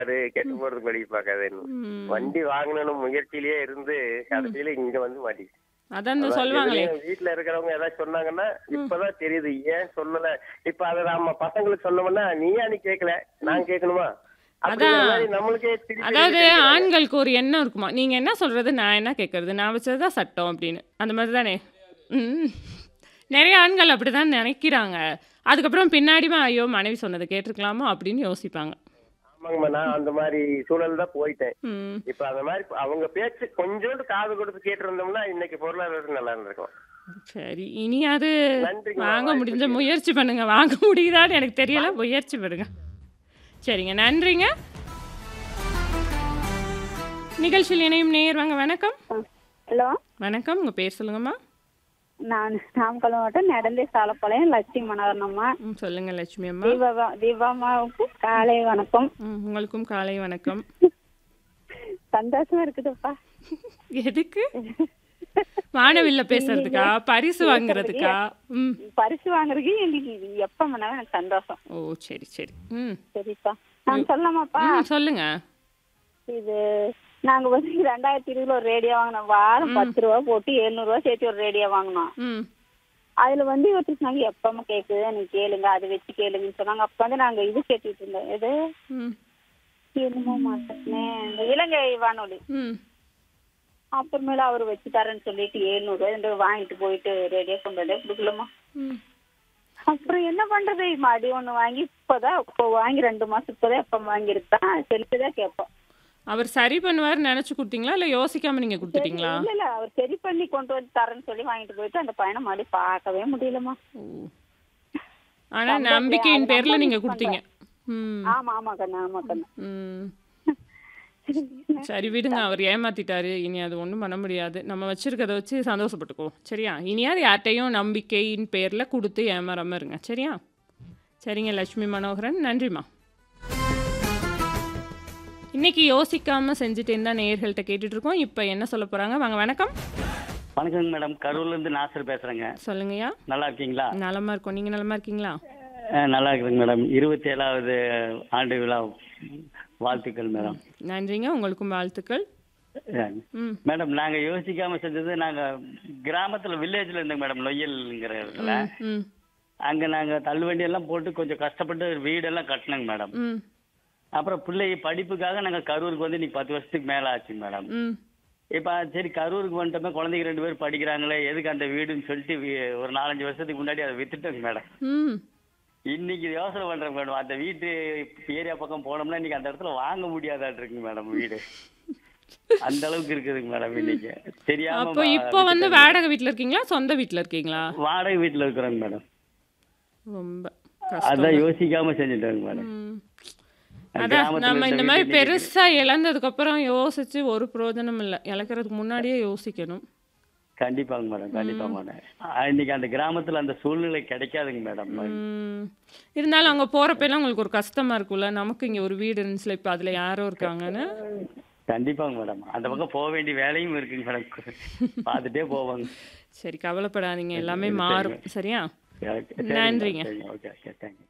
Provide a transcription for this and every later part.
அது கெட்டு போறதுக்கு வழி பார்க்காதுன்னு ம். வண்டி வாங்கணும்னு முயற்சியிலேயே இருந்து கடைசியில இங்க வந்து மாட்டிச்சு அதான் இந்த சொல்லுவாங்களே எதுலயும் வீட்டுல இருக்கிறவங்க ஏதாவது சொன்னாங்கன்னா இப்பதான் தெரியுது ஏன் சொல்லல இப்ப அத நம்ம பசங்களுக்கு சொன்னோம்னா நீயா நீ கேட்கல நான் கேட்கணுமா அப்படிங்கிற அதான். மாதிரி நம்மளுக்கே திருப்பி அதாவது கேட்கறாங்க. ஆண்களுக்கு ஒரு எண்ணம் இருக்குமா நீங்க என்ன சொல்றது நான் என்ன கேட்கறது நான் வச்சதுதான் சட்டம் அப்படின்னு அந்த மாதிரி தானே ம். நிறைய ஆண்கள் அப்படிதான் நினைக்கிறாங்க அதுக்கப்புறம் பின்னாடிமா ஐயோ மனைவி சொன்னதை கேட்டிருக்கலாமோ அப்படின்னு யோசிப்பாங்க ஆமாங்கம்மா நான் அந்த மாதிரி சூழல் தான் போயிட்டேன் ம் இப்ப அந்த மாதிரி அவங்க பேச்சு கொஞ்சோண்டு காது கொடுத்து கேட்டு இருந்தோம்னா இன்னைக்கு பொருளாதாரம் நல்லா இருந்திருக்கும் சரி இனியாவது நன்றிங்க, வாங்க வாய்ப்புக்கு. முடிஞ்ச முயற்சி பண்ணுங்க வாங்க முடியுதான்னு எனக்கு தெரியல முயற்சி பண்ணுங்க சரிங்க நன்றிங்க நிகழ்ச்சியில் இணையும் நேயர் வாங்க வணக்கம் ஹலோ வணக்கம் உங்க பேர் சொல்லுங்கம்மா நான் நாமக்கல் மாவட்டம் நடந்தே சாலப்பாளையம் லட்சுமி மனோகரனம்மா ம், சொல்லுங்க லட்சுமி அம்மா தீபா தீபாமாவுக்கு காலை வணக்கம் ம், உங்களுக்கும் காலை வணக்கம் சந்தோஷமா இருக்குதுப்பா எதுக்கு வானவில்ல பேசுறதுக்கா பரிசு வாங்குறதுக்கா ம் பரிசு வாங்குறதுக்கு எனக்கு இது எப்ப பண்ணாலும் எனக்கு சந்தோஷம் ஓ சரி சரி ம் சரிப்பா நான் சொல்லலாமாப்பா ம் சொல்லுங்க இது நாங்க வந்து ரெண்டாயிரத்தி இருபதுல ஒரு ரேடியோ வாங்கினோம் வாரம் பத்து ரூபா போட்டு எழுநூறு ரூபா சேர்த்து ஒரு ரேடியோ வாங்கினோம் ம் அதுல வந்து ஒருத்தர் சொன்னாங்க எப்பமா கேக்குது நீங்க கேளுங்க அதை வச்சு கேளுங்கன்னு சொன்னாங்க அப்ப வந்து நாங்க இது கேட்டுட்டு இருந்தோம் எது ம் என்னமோ மாட்டேன் இந்த இலங்கை வானொலி ம் அப்புறமேல அவர் வச்சு தரேன்னு சொல்லிட்டு எழுநூறு ரூபாய் வாங்கிட்டு போயிட்டு ரேடியோ கொண்டு வந்து கொடுக்கலமா ம் அப்புறம் என்ன பண்றது மறுபடியும் ஒண்ணு வாங்கி இப்பதான் இப்போ வாங்கி ரெண்டு மாசம் இப்பதான் எப்ப வாங்கியிருக்கேன் செலுத்துதான் கேட்போம் அவர் சரி பண்ணுவார்னு நினைச்சு கொடுத்தீங்களா இல்ல யோசிக்காம நீங்க கொடுத்துட்டீங்களா இல்ல இல்ல அவர் சரி பண்ணி கொண்டு வந்து தரேன்னு சொல்லி வாங்கிட்டு போயிட்டு அந்த பையனை மறுபடியும் பார்க்கவே முடியலமா ஓ ஆனா நம்பிக்கையின் பேர்ல நீங்க கொடுத்தீங்க ம் ஆமா ஆமா கண்ணா ஆமா கண்ணா ம் சரி விடுங்க அவர் ஏமாத்திட்டாரு இனி அது ஒன்றும் பண்ண முடியாது நம்ம வச்சிருக்கதை வச்சு சந்தோஷப்பட்டுக்குவோம் சரியா இனியாவது யார்ட்டையும் நம்பிக்கையின் பேரில் கொடுத்து ஏமாறாம இருங்க சரியா சரிங்க லட்சுமி மனோகரன் நன்றிம்மா இன்னைக்கு யோசிக்காம செஞ்சுட்டு இருந்தா நேயர்கள்ட்ட கேட்டுட்டு இருக்கோம் இப்போ என்ன சொல்ல போறாங்க வாங்க வணக்கம் வணக்கங்க மேடம் கரூர்ல இருந்து நாசர் பேசுறேங்க சொல்லுங்கய்யா நல்லா இருக்கீங்களா நலமா இருக்கோம் நீங்க நலமா இருக்கீங்களா அஹ், நல்லா இருக்குதுங்க மேடம் இருபத்தி ஏழாவது ஆண்டு விழா வாழ்த்துக்கள் மேடம் நன்றிங்க உங்களுக்கும் வாழ்த்துக்கள் அஹ், ம் மேடம் நாங்க யோசிக்காம செஞ்சது நாங்க கிராமத்துல வில்லேஜ்ல இருந்தோங்க மேடம் நொய்யல்ங்கிற இடத்துல ம் அங்க நாங்க தள்ளுவண்டி எல்லாம் போட்டு கொஞ்சம் கஷ்டப்பட்டு வீடெல்லாம் கட்டினோங்க மேடம் ம் அப்புறம் பிள்ளை படிப்புக்காக நாங்க கரூருக்கு வந்து இன்னைக்கு பத்து வருஷத்துக்கு மேல ஆச்சுங்க மேடம் ம் இப்ப சரி கரூருக்கு வந்துட்டோமே குழந்தைங்க ரெண்டு பேர் படிக்கிறாங்களே எதுக்கு அந்த வீடுன்னு சொல்லிட்டு வி- ஒரு நாலஞ்சு வருஷத்துக்கு முன்னாடி அதை வித்துட்டோங்க மேடம் ம் இன்னைக்கு யோசனை பண்றேன் மேடம் அந்த வீட்டு ஏரியா பக்கம் போனோம்னா இன்னைக்கு அந்த இடத்துல வாங்க முடியாதாட்டு இருக்குங்க மேடம் வீடு அந்த அளவுக்கு இருக்குதுங்க மேடம் இன்னைக்கு தெரியாம அப்போ வா- இப்போ வந்து வாடகை வீட்டில் இருக்கீங்களா சொந்த வீட்டில் இருக்கீங்களா வாடகை வீட்டுல இருக்கிறோங்க மேடம் ரொம்ப அதான் கஷ்டம் யோசிக்காம செஞ்சுட்டோங்க மேடம் ம். அதான் கிராமத்துல நம்ம இருந்த இந்த மாதிரி வீடு இன்னைக்கு பெருசா இழந்ததுக்கு அப்புறம் யோசிச்சு ஒரு பிரயோஜனம் இல்லை இழக்கிறதுக்கு முன்னாடியே யோசிக்கணும் கண்டிப்பாங்க மேடம் கண்டிப்பா மேடம் ஆ, இன்னைக்கு அந்த கிராமத்துல அந்த சூழ்நிலை கிடைக்காதுங்க மேடம் ம். இருந்தாலும் அங்க போறப்பெல்லாம் உங்களுக்கு ஒரு கஷ்டமா இருக்கும்ல நமக்கு இங்க ஒரு வீடு இருந்துச்சுல இப்போ அதுல யாரோ இருக்காங்கன்னு கண்டிப்பாங்க மேடம் அந்த பக்கம் போக வேண்டிய வேலையும் இருக்குங்க மேடம் பார்த்துட்டே போவாங்க சரி கவலைப்படாதீங்க எல்லாமே மாறும் சரியா சரிங்க நன்றிங்க. ஓகே ஓகே தேங்க்யூ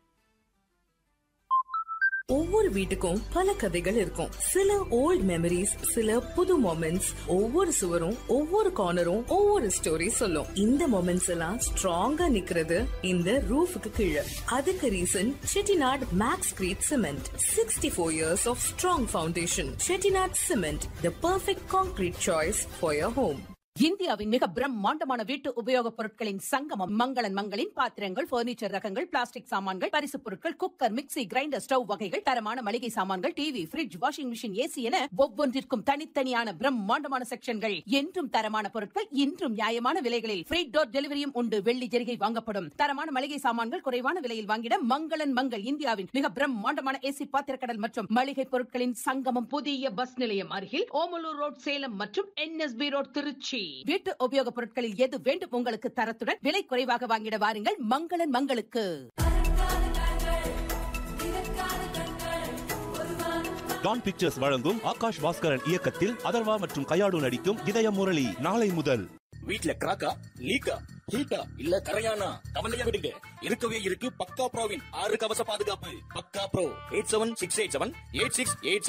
ஒவ்வொரு வீட்டுக்கும் பல கதைகள் இருக்கும் சில ஓல்ட் மெமரிஸ் சில புது மொமெண்ட்ஸ் ஒவ்வொரு சுவரும் ஒவ்வொரு கார்னரும் ஒவ்வொரு ஸ்டோரி சொல்லும் இந்த மொமெண்ட்ஸ் எல்லாம் ஸ்ட்ராங்கா நிக்கிறது இந்த ரூஃபுக்கு கீழே அதுக்கு reason Chettinad Maxcrete cement sixty four years of strong foundation Chettinad cement the perfect concrete choice for your home இந்தியாவின் மிக பிரம்மாண்டமான வீட்டு உபயோகப் பொருட்களின் சங்கமம் மங்களன் மங்களின் பாத்திரங்கள் பர்னிச்சர் ரகங்கள் பிளாஸ்டிக் சாமான்கள் பரிசுப் பொருட்கள் குக்கர் மிக்ஸி கிரைண்டர் ஸ்டவ் வகைகள் தரமான மளிகை சாமான்கள் TV fridge washing machine AC என ஒவ்வொன்றிற்கும் தனித்தனியான பிரம்மாண்டமான செக்ஷன்கள் என்றும் தரமான பொருட்கள் இன்றும் நியாயமான விலைகளில் ஃப்ரீ டோர் டெலிவரியும் உண்டு வெள்ளி ஜெரிகை வாங்கப்படும் தரமான மளிகை சாமான்கள் குறைவான விலையில் வாங்கிட மங்களன் மங்கள் இந்தியாவின் மிக பிரம்மாண்டமான ஏசி பாத்திரக்கடல் மற்றும் மளிகை பொருட்களின் சங்கமம் புதிய பஸ் நிலையம் அருகில் ஓமலூர் ரோட் சேலம் மற்றும் என்எஸ்பி ரோட் திருச்சி வீட்டு உபயோகப் பொருட்களில் எது வேண்டும் உங்களுக்கு தரத்துடன் விலை குறைவாக வாங்கிட வாருங்கள் மங்களன் மங்களுக்கு டான் பிக்சர்ஸ் வழங்கும் ஆகாஷ் பாஸ்கரன் இயக்கத்தில் அதர்வா மற்றும் கயாடு நடிக்கும் இதய முரளி நாளை முதல் வீட்ல கிராக்கா லீக்கா ஹீட்டா இல்ல கரையானா கவலையா விடுங்க இருக்கவே இருக்கு பக்கா ப்ரோவின் ஆறு கவச பாதுகாப்பு பக்கா bro eight seven six eight seven eight six eight